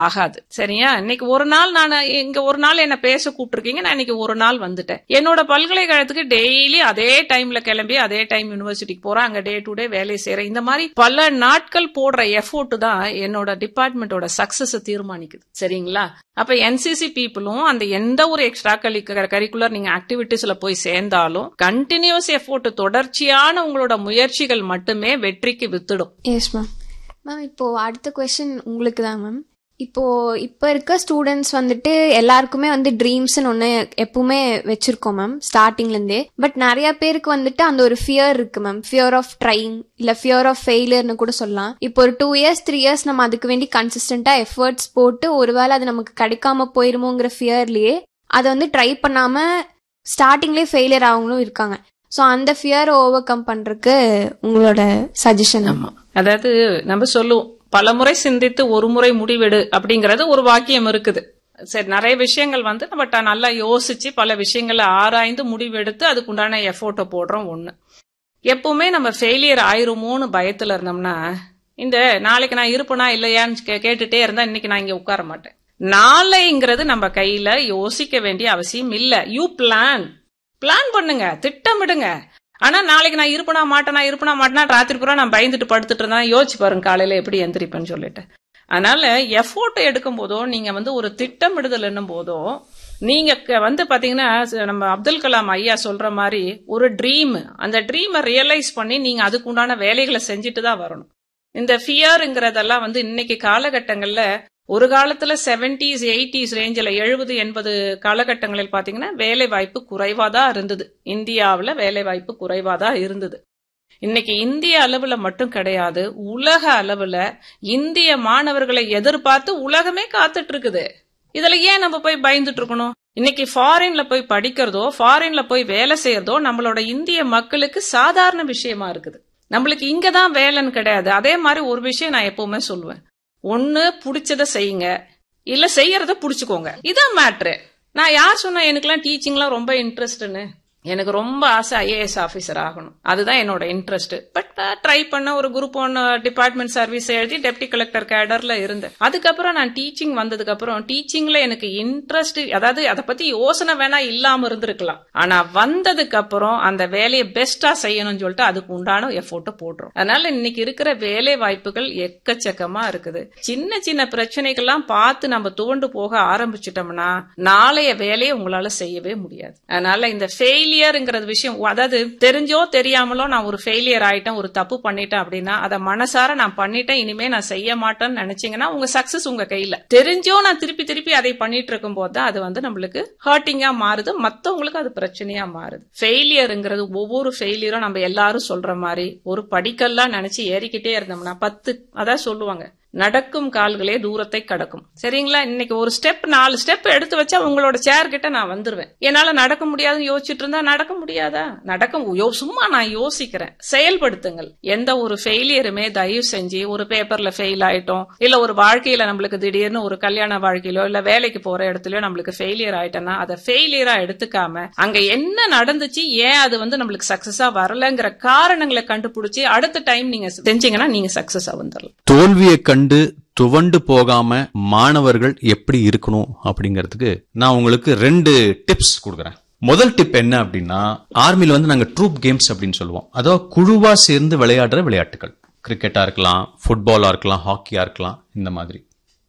ஆகாது சரியா இன்னைக்கு ஒரு நாள் நான் இங்க ஒரு நாள் என்ன பேச கூப்பிட்டுருக்கீங்க நான் இன்னைக்கு ஒரு நாள் வந்துட்டேன் என்னோட பல்கலைக்கழகத்துக்கு டெய்லி அதே டைம்ல கிளம்பி அதே டைம் யூனிவர்சிட்டிக்கு போறேன் அங்க டே டு டே வேலையை செய்யறேன் இந்த மாதிரி பல நாட்கள் போடுற எஃபோர்ட் தான் என்னோட டிபார்ட்மெண்டோட சக்சஸ் தீர்மானிக்குது சரிங்களா அப்ப என்சிசி பீப்புளும் அந்த எந்த ஒரு எக்ஸ்ட்ரா கரிக்குலர் நீங்க ஆக்டிவிட்டிஸ்ல போய் சேர்ந்தாலும் கண்டினியூஸ் எஃபோர்ட் தொடர்ச்சியான உங்களோட முயற்சிகள் மட்டுமே வெற்றிக்கு வித்துடும் எஸ் மேம் மேம் இப்போ அடுத்த கொஸ்டின் உங்களுக்கு தான் மேம் இப்போ இப்போ இருக்க ஸ்டூடெண்ட்ஸ் வந்துட்டு எல்லாருக்குமே வந்து ட்ரீம்ஸ்னு ஒன்று எப்பவுமே வச்சிருக்கோம் மேம் ஸ்டார்டிங்லேருந்தே பட் நிறைய பேருக்கு வந்துட்டு அந்த ஒரு ஃபியர் இருக்கு மேம் ஃபியர் ஆஃப் ட்ரைங் இல்லை ஃபியர் ஆஃப் ஃபெயிலியர்னு கூட சொல்லலாம் இப்போ ஒரு டூ இயர்ஸ் த்ரீ இயர்ஸ் நம்ம அதுக்கு வேண்டி கன்சிஸ்டண்ட்டாக எஃபர்ட்ஸ் போட்டு ஒருவேளை அது நமக்கு கிடைக்காம போயிருமோங்கிற ஃபியர்லேயே அதை வந்து ட்ரை பண்ணாமல் ஸ்டார்டிங்லேயே ஃபெயிலியர் ஆகவங்களும் இருக்காங்க ஸோ அந்த ஃபியரை ஓவர் கம் பண்ணுறதுக்கு உங்களோட சஜஷன் ஆமா அதாவது நம்ம சொல்லுவோம் பல முறை சிந்தித்து ஒரு முறை முடிவெடு அப்படிங்கறது ஒரு வாக்கியம் இருக்குது சரி நிறைய விஷயங்கள் வந்து நம்ம ட- நல்லா யோசிச்சு பல விஷயங்களை ஆராய்ந்து முடிவெடுத்து அதுக்குண்டான எஃபோர்ட்டை போடுறோம் ஒண்ணு எப்பவுமே நம்ம ஃபெயிலியர் ஆயிருமோன்னு பயத்துல இருந்தோம்னா இந்த நாளைக்கு நான் இருப்பேனா இல்லையான்னு கே- கேட்டுட்டே இருந்தா இன்னைக்கு நான் இங்க உட்கார மாட்டேன் நாளைங்கிறது நம்ம கையில யோசிக்க வேண்டிய அவசியம் இல்ல யூ பிளான் பிளான் பண்ணுங்க திட்டமிடுங்க ஆனா நாளைக்கு நான் இருப்பனா மாட்டேனா இருப்பனா மாட்டேனா ராத்திரி பூரா நான் பயந்துட்டு படுத்துட்டு இருந்தா யோசிச்சு பாருங்க காலையில எப்படி எந்திரிப்பேன்னு சொல்லிட்டு அதனால எஃபோர்ட் எடுக்கும் போதோ நீங்க வந்து ஒரு திட்டமிடுதல் என்னும் போதோ நீங்க க- வந்து பாத்தீங்கன்னா ச- நம்ம அப்துல் கலாம் ஐயா சொல்ற மாதிரி ஒரு ட்ரீம் அந்த ட்ரீமை ரியலைஸ் பண்ணி நீங்க அதுக்கு உண்டான வேலைகளை செஞ்சுட்டு தான் வரணும் இந்த ஃபியருங்கிறதெல்லாம் வந்து இன்னைக்கு காலகட்டங்கள்ல ஒரு காலத்துல செவன்டிஸ் எயிட்டிஸ் ரேஞ்சில் எழுபது எண்பது காலகட்டங்களில் பாத்தீங்கன்னா வேலை வாய்ப்பு குறைவா தான் இருந்தது இந்தியாவுல வேலை வாய்ப்பு குறைவா தான் இருந்தது இன்னைக்கு இந்திய அளவுல மட்டும் கிடையாது உலக அளவுல இந்திய மாணவர்களை எதிர்பார்த்து உலகமே காத்துட்டு இருக்குது இதுல ஏன் நம்ம போய் பயந்துட்டு இருக்கணும் இன்னைக்கு ஃபாரின்ல போய் படிக்கிறதோ ஃபாரின்ல போய் வேலை செய்யறதோ நம்மளோட இந்திய மக்களுக்கு சாதாரண விஷயமா இருக்குது நம்மளுக்கு இங்கதான் வேலைன்னு கிடையாது அதே மாதிரி ஒரு விஷயம் நான் எப்பவுமே சொல்லுவேன் ஒண்ணு புடிச்சத செய்யுங்க இல்ல செய்யறத புடிச்சுக்கோங்க இதான் மேட்ரு நான் யார் சொன்னா எனக்குலாம் டீச்சிங்லாம் ரொம்ப இன்ட்ரெஸ்ட்னு எனக்கு ரொம்ப ஆசை ஐஏஎஸ் ஆபீசர் ஆகணும் அதுதான் என்னோட இன்ட்ரெஸ்ட் பட் ட்ரை பண்ண ஒரு குரூப் ஒன் டிபார்ட்மெண்ட் சர்வீஸ் எழுதி டெப்டி கலெக்டர் கேடர்ல இருந்தேன் அதுக்கப்புறம் நான் டீச்சிங் வந்ததுக்கு அப்புறம் டீச்சிங்ல எனக்கு இன்ட்ரெஸ்ட் அதாவது அதை பத்தி யோசனை வேணா இல்லாம இருந்திருக்கலாம் ஆனா வந்ததுக்கு அப்புறம் அந்த வேலையை பெஸ்டா செய்யணும்னு சொல்லிட்டு அதுக்கு உண்டான எஃபோர்ட்டை போடுறோம் அதனால இன்னைக்கு இருக்கிற வேலை வாய்ப்புகள் எக்கச்சக்கமா இருக்குது சின்ன சின்ன பிரச்சனைகள்லாம் பார்த்து நம்ம துவண்டு போக ஆரம்பிச்சிட்டோம்னா நாளைய வேலையை உங்களால செய்யவே முடியாது அதனால இந்த ஃபெயிலியர்ங்கிறது விஷயம் அதாவது தெரிஞ்சோ தெரியாமலோ நான் ஒரு ஃபெயிலியர் ஆயிட்டேன் ஒரு தப்பு பண்ணிட்டேன் அப்படின்னா அதை மனசார நான் பண்ணிட்டேன் இனிமே நான் செய்ய மாட்டேன்னு நினைச்சீங்கன்னா உங்க சக்சஸ் உங்க கையில தெரிஞ்சோ நான் திருப்பி திருப்பி அதை பண்ணிட்டு இருக்கும் போது தான் அது வந்து நம்மளுக்கு ஹர்ட்டிங்கா மாறுது மத்தவங்களுக்கு அது பிரச்சனையா மாறுது ஃபெயிலியருங்கிறது ஒவ்வொரு ஃபெயிலியரும் நம்ம எல்லாரும் சொல்ற மாதிரி ஒரு படிக்கல்லாம் நினைச்சு ஏறிக்கிட்டே இருந்தோம்னா பத்து அதான் சொல்லுவாங்க நடக்கும் கால்களே தூரத்தை கடக்கும் சரிங்களா இன்னைக்கு ஒரு ஸ்டெப் நாலு ஸ்டெப் எடுத்து வச்சா உங்களோட சேர் கிட்ட நான் வந்துருவேன் என்னால நடக்க முடியாதுன்னு யோசிச்சுட்டு இருந்தா நடக்க முடியாதா நடக்க யோ- சும்மா நான் யோசிக்கிறேன் செயல்படுத்துங்கள் எந்த ஒரு ஃபெயிலியருமே தயவு செஞ்சு ஒரு பேப்பர்ல ஃபெயில் ஆயிட்டோம் இல்ல ஒரு வாழ்க்கையில நம்மளுக்கு திடீர்னு ஒரு கல்யாண வாழ்க்கையிலோ இல்ல வேலைக்கு போற இடத்துலயோ நம்மளுக்கு ஃபெயிலியர் ஆயிட்டோம்னா அதை ஃபெயிலியரா எடுத்துக்காம அங்க என்ன நடந்துச்சு ஏன் அது வந்து நம்மளுக்கு சக்சஸா வரலங்கிற காரணங்களை கண்டுபிடிச்சு அடுத்த டைம் நீங்க செஞ்சீங்கன்னா நீங்க சக்சஸா வந்துடலாம் தோல்வியை கண்டு துவண்டு போகாம மாணவர்கள் எப்படி இருக்கணும் அப்படிங்கிறதுக்கு நான் உங்களுக்கு ரெண்டு டிப்ஸ் கொடுக்குறேன் முதல் டிப் என்ன அப்படின்னா ஆர்மில வந்து நாங்க ட்ரூப் கேம்ஸ் அப்படின்னு சொல்லுவோம் அதாவது குழுவா சேர்ந்து விளையாடுற விளையாட்டுகள் கிரிக்கெட்டா இருக்கலாம் ஃபுட்பாலா இருக்கலாம் ஹாக்கியா இருக்கலாம் இந்த மாதிரி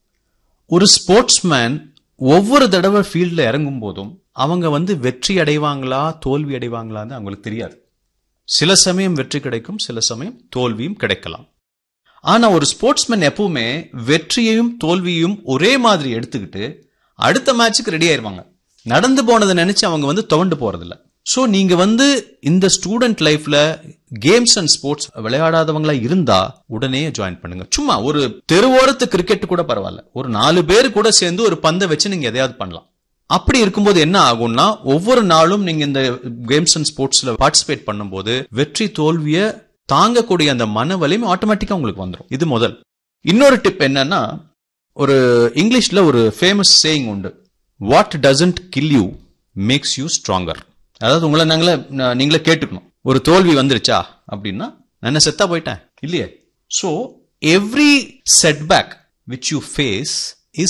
ஒரு ஸ்போர்ட்ஸ்மேன் ஒவ்வொரு தடவை ஃபீல்ட்ல இறங்கும் போதும் அவங்க வந்து வெற்றி அடைவாங்களா தோல்வி அடைவாங்களான்னு அவங்களுக்கு தெரியாது சில சமயம் வெற்றி கிடைக்கும் சில சமயம் தோல்வியும் கிடைக்கலாம் ஆனா ஒரு ஸ்போர்ட்ஸ்மேன் எப்பவுமே வெற்றியையும் தோல்வியையும் ஒரே மாதிரி எடுத்துக்கிட்டு அடுத்த மேட்சுக்கு ரெடி ஆயிருவாங்க நடந்து போனதை நினைச்சு அவங்க வந்து துவண்டு போறதில்ல சோ நீங்க வந்து இந்த ஸ்டூடெண்ட் லைஃப்ல கேம்ஸ் அண்ட் ஸ்போர்ட்ஸ் விளையாடாதவங்களா இருந்தா உடனே ஜாயின் பண்ணுங்க சும்மா ஒரு தெருவோரத்து கிரிக்கெட் கூட பரவாயில்ல ஒரு நாலு பேர் கூட சேர்ந்து ஒரு பந்தை வச்சு நீங்க எதையாவது பண்ணலாம் அப்படி இருக்கும்போது என்ன ஆகும்னா ஒவ்வொரு நாளும் நீங்க இந்த கேம்ஸ் அண்ட் ஸ்போர்ட்ஸ்ல பார்ட்டிசிபேட் பண்ணும்போது வெற்றி தோல்விய தாங்கக்கூடிய அந்த மன வலிமை ஆட்டோமேட்டிக்கா உங்களுக்கு வந்துடும் இது முதல் இன்னொரு டிப் என்னன்னா ஒரு இங்கிலீஷ்ல ஒரு ஃபேமஸ் சேயிங் உண்டு what doesn't kill you makes you stronger அதாவது உங்களை நாங்களே ந- நீங்களே கேட்டுக்கணும் ஒரு தோல்வி வந்துருச்சா அப்படின்னா நான் என்ன செத்தா போயிட்டேன் இல்லையே so every setback which you face